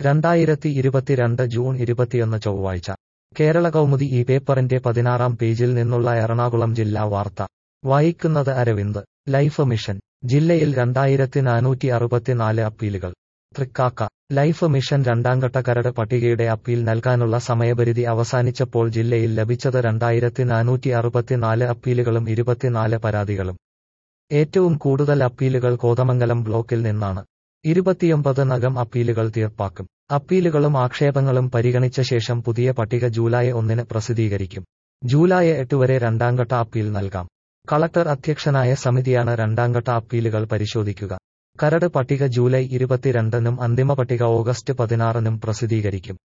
രണ്ടായിരത്തി ഇരുപത്തിരണ്ട് ജൂൺ ഇരുപത്തിയൊന്ന് ചൊവ്വാഴ്ച കേരള കൗമുദി ഈ പേപ്പറിന്റെ പതിനാറാം പേജിൽ നിന്നുള്ള എറണാകുളം ജില്ലാ വാർത്ത വായിക്കുന്നത് അരവിന്ദ് ലൈഫ് മിഷൻ ജില്ലയിൽ രണ്ടായിരത്തി നാനൂറ്റി അറുപത്തിനാല് അപ്പീലുകൾ തൃക്കാക്ക ലൈഫ് മിഷൻ രണ്ടാംഘട്ട കരട് പട്ടികയുടെ അപ്പീൽ നൽകാനുള്ള സമയപരിധി അവസാനിച്ചപ്പോൾ ജില്ലയിൽ ലഭിച്ചത് രണ്ടായിരത്തി നാനൂറ്റി അറുപത്തിനാല് അപ്പീലുകളും ഇരുപത്തിനാല് പരാതികളും ഏറ്റവും കൂടുതൽ അപ്പീലുകൾ കോതമംഗലം ബ്ലോക്കിൽ നിന്നാണ് ഇരുപത്തിയൊമ്പത് നകം അപ്പീലുകൾ തീർപ്പാക്കും അപ്പീലുകളും ആക്ഷേപങ്ങളും പരിഗണിച്ച ശേഷം പുതിയ പട്ടിക ജൂലൈ ഒന്നിന് പ്രസിദ്ധീകരിക്കും ജൂലൈ എട്ട് വരെ രണ്ടാംഘട്ട അപ്പീൽ നൽകാം കളക്ടർ അധ്യക്ഷനായ സമിതിയാണ് രണ്ടാംഘട്ട അപ്പീലുകൾ പരിശോധിക്കുക കരട് പട്ടിക ജൂലൈ ഇരുപത്തിരണ്ടിനും അന്തിമ പട്ടിക ഓഗസ്റ്റ് പതിനാറിനും പ്രസിദ്ധീകരിക്കും